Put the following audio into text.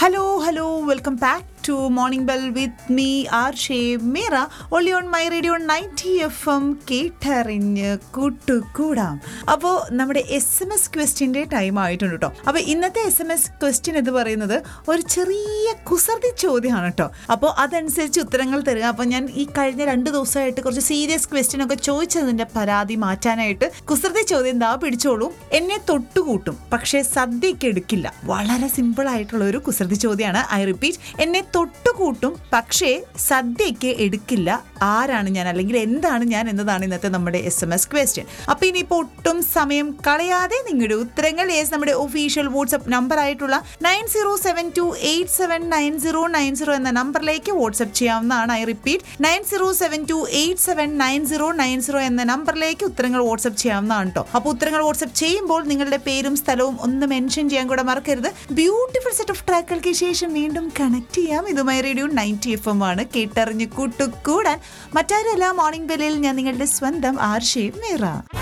hello hello welcome back to morning bell with me R Shameera ഒള്ളി on my radio ninety F M കേട്ടറിഞ്ഞ് കൂട്ടുകൂടാം അപ്പോൾ നമ്മുടെ S M S ക്വസ്റ്റിൻ്റെ time ആയിട്ടുണ്ട് കേട്ടോ അപ്പോൾ ഇന്നത്തെ എസ് എം എസ് ക്വസ്റ്റ്യൻ എന്ന് പറയുന്നത് ഒരു ചെറിയ കുസൃതി ചോദ്യമാണ് കേട്ടോ അപ്പോൾ അതനുസരിച്ച് ഉത്തരങ്ങൾ തരിക അപ്പോൾ ഞാൻ ഈ കഴിഞ്ഞ രണ്ട് ദിവസമായിട്ട് കുറച്ച് സീരിയസ് ക്വസ്റ്റ്യൻ ഒക്കെ ചോദിച്ചതിൻ്റെ പരാതി മാറ്റാനായിട്ട് കുസൃതി ചോദ്യം ദാ പിടിച്ചോളൂ എന്നെ തൊട്ടുകൂട്ടും പക്ഷേ സദ്യക്ക് എടുക്കില്ല വളരെ സിമ്പിൾ ആയിട്ടുള്ള ഒരു കുസൃതി ചോദ്യമാണ് ഐ റിപ്പീറ്റ് എന്നെ തൊട്ടുകൂട്ടും പക്ഷേ സദ്യക്ക് എടുക്കില്ല ആരാണ് ഞാൻ അല്ലെങ്കിൽ എന്താണ് ഞാൻ എന്നതാണ് ഇന്നത്തെ നമ്മുടെ എസ് എം എസ് ക്വസ്റ്റ്യൻ അപ്പൊ ഇനിയിപ്പോ ഒട്ടും സമയം കളയാതെ നിങ്ങളുടെ ഉത്തരങ്ങൾ യെസ് നമ്മുടെ ഒഫീഷ്യൽ വാട്സ്ആപ്പ് നമ്പർ ആയിട്ടുള്ള nine zero seven two eight seven nine zero nine zero എന്ന നമ്പറിലേക്ക് വാട്സ്ആപ്പ് ചെയ്യാവുന്നതാണ് I repeat nine zero seven two eight seven nine zero nine zero എന്ന നമ്പറിലേക്ക് ഉത്തരങ്ങൾ വാട്സ്ആപ്പ് ചെയ്യാവുന്നതാണ് കേട്ടോ അപ്പോൾ ഉത്തരങ്ങൾ വാട്സ്ആപ്പ് ചെയ്യുമ്പോൾ നിങ്ങളുടെ പേരും സ്ഥലവും ഒന്ന് മെൻഷൻ ചെയ്യാൻ കൂടെ മറക്കരുത് ബ്യൂട്ടിഫുൾ സെറ്റ് ഓഫ് ട്രാക്കുകൾക്ക് ശേഷം വീണ്ടും കണക്ട് ചെയ്യാം ഇതുമായി റേഡിയോ നയൻറ്റി എഫ് എം ആണ് കേട്ടറിഞ്ഞ് കൂട്ടുകൂടാൻ മറ്റാരല്ല മോർണിംഗ് ബെല്ലിൽ ഞാൻ നിങ്ങളുടെ സ്വന്തം ആർഷേ മീറ